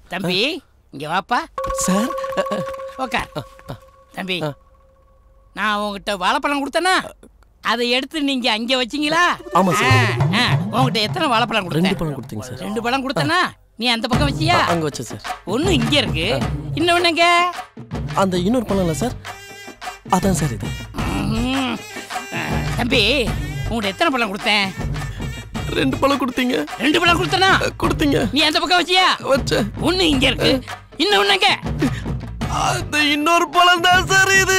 தம்பி இங்க வாப்பா சார் உக்கார் தம்பி நான் உங்ககிட்ட வாழைப்பழம் கொடுத்தேனா அதை எடுத்து நீங்க அங்க வச்சீங்களா ஆமா சார். ஆ, ஆ. உங்ககிட்ட எத்தனை வாழைப்பழம் ரெண்டு கொடுத்தேன் பழம் கொடுத்தீங்க சார் ரெண்டு பழம் கொடுத்தேனா நீ அந்த பக்கம் வச்சியா அங்க வச்சேன் சார் ஒண்ணு இங்க இருக்கு இன்னொன்னுங்க அந்த இன்னொரு பழம் இல்ல சார் அதான் சார் இது ம்ம். ஆ, தம்பி உங்கள்கிட்ட எத்தனை பழம் கொடுத்தேன் ரெண்டு பழம் கொடுத்தீங்க ரெண்டு பழம் கொடுத்தனா கொடுத்தீங்க நீ அந்த பக்கம் வச்சியா வச்சேன் ஒண்ணு இங்க இருக்கு இன்னொன்னுங்க அந்த இன்னொரு பழம் தான் சார் இது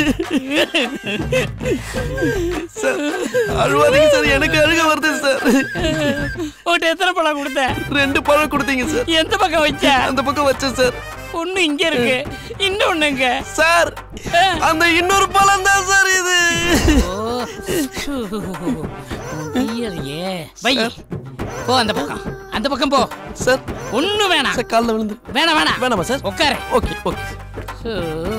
சார் அழுவாதீங்க சார் எனக்கு அழுக வருது சார் உங்கள்கிட்ட எத்தனை பழம் கொடுத்தேன் ரெண்டு பழம் கொடுத்தீங்க சார் எந்த பக்கம் வச்ச அந்த பக்கம் வச்சேன் சார் ஒண்ணு இங்க இருக்கு இன்னொன்னுங்க சார் அந்த இன்னொரு பழம் தான் சார் இது ஓ முடியலையே வை போ அந்த பக்கம் அந்த பக்கம் போ சார் ஒண்ணு வேணாம் சார் காலில் விழுந்து வேணாம் வேணாம் வேணாமா சார் உட்காரு ஓகே ஓகே சோ,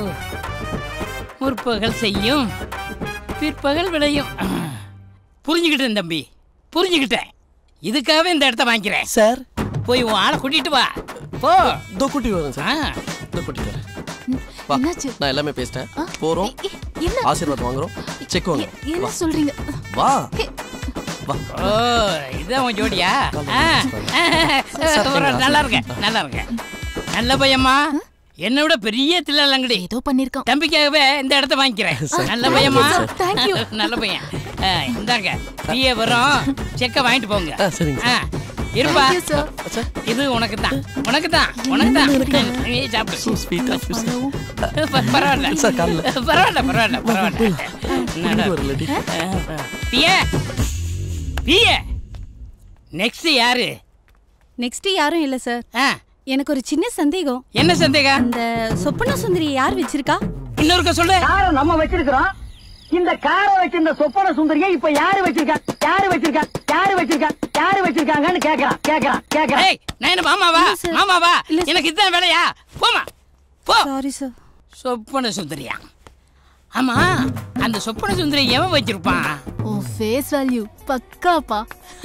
முற்பகல் செய்யும் பிற்பகல் விளையும் புரிஞ்சுக்கிட்டேன் தம்பி புரிஞ்சுக்கிட்டேன் இதுக்காகவே இந்த இடத்த வாங்கிக்கிறேன் சார் போய் உன் ஆளை கூட்டிட்டு வா போ இதோ கூட்டி வரேன் சார் ஆ, இதோ கூட்டி வரேன் வா என்னாச்சு நான் எல்லாமே பேசிட்டேன் போறோம் ஏ, என்ன ஆசீர்வாதம் வாங்குறோம் செக் எ- வாங்குறோம் என்ன வா சொல்றீங்க வா ஏ, வா ஓ இதான் உன் ஜோடியா ஆ, சார், பரவாயில்ல, நல்லா இருக்க நல்லா இருக்க நல்ல பையம்மா என்னை விட பெரிய தில்லாலங்கடி ஏதோ பண்ணிருக்கான் தம்பிக்காகவே இந்த இடத்த வாங்கிக்கிறேன் நல்ல பையம்மா you, sir. Thank you. நல்ல பையன் ஆ, இந்தாங்க பிஏ வரும் செக்க வாங்கிட்டு போங்க ஆ, சரிங்க ஆ, இருப்பா Thank you, sir. சார் இது உனக்கு தான் உனக்கு தான் உனக்கு தான் நீ சாப்பிடு so sweet of you sir ப- பரவாயில்ல சார், காலைல. பரவாயில்ல பரவாயில்ல பரவாயில்ல கூட்டிட்டு வரலடி பிஏ பிஏ நெக்ஸ்ட் யாரு நெக்ஸ்ட் யாரும் இல்ல சார் ஆ, எனக்கு ஒரு சின்ன சந்தேகம் என்ன சந்தேகம் அந்த சொப்பன சுந்தரி யார் வச்சிருக்கா இன்னொருக்க சொல்லு காரை நம்ம வச்சிருக்கிறோம் இந்த காரை வச்சிருந்த சொப்பன சுந்தரியை இப்ப யாரு வச்சிருக்கா யாரு வச்சிருக்கா யாரு வச்சிருக்கா யாரு வச்சிருக்காங்கன்னு கேக்குறான் கேக்குறான் கேக்குறான் ஏய் நான் என்ன மாமாவா இல்ல சார். மாமாவா இல்ல சார். எனக்கு இதுதான் வேலையா போமா போ சாரி சார் சொப்பன சுந்தரியா ஆமா அந்த சொப்பன சுந்தரி எவன் வச்சிருப்பான் ஓ ஃபேஸ் வேல்யூ பக்காப்பா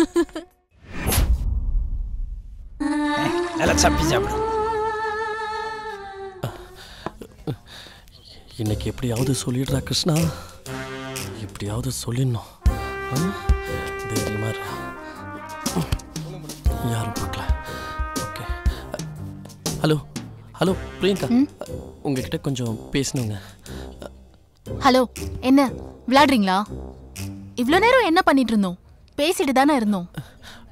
நல்லா சப்பி சாப்பிடு இன்னைக்கு எப்படியாவது சொல்லிடுறா கிருஷ்ணா எப்படியாவது சொல்லிடணும் ஆ? தைரியமா இரு. யாரும் பார்க்கல ஓகே ஹலோ ஹலோ பிரியங்கா உங்ககிட்ட கொஞ்சம் பேசணுங்க ஹலோ என்ன விளையாடுறீங்களா இவ்வளோ நேரம் என்ன பண்ணிட்டு இருந்தோம் பேசிட்டு தானே இருந்தோம்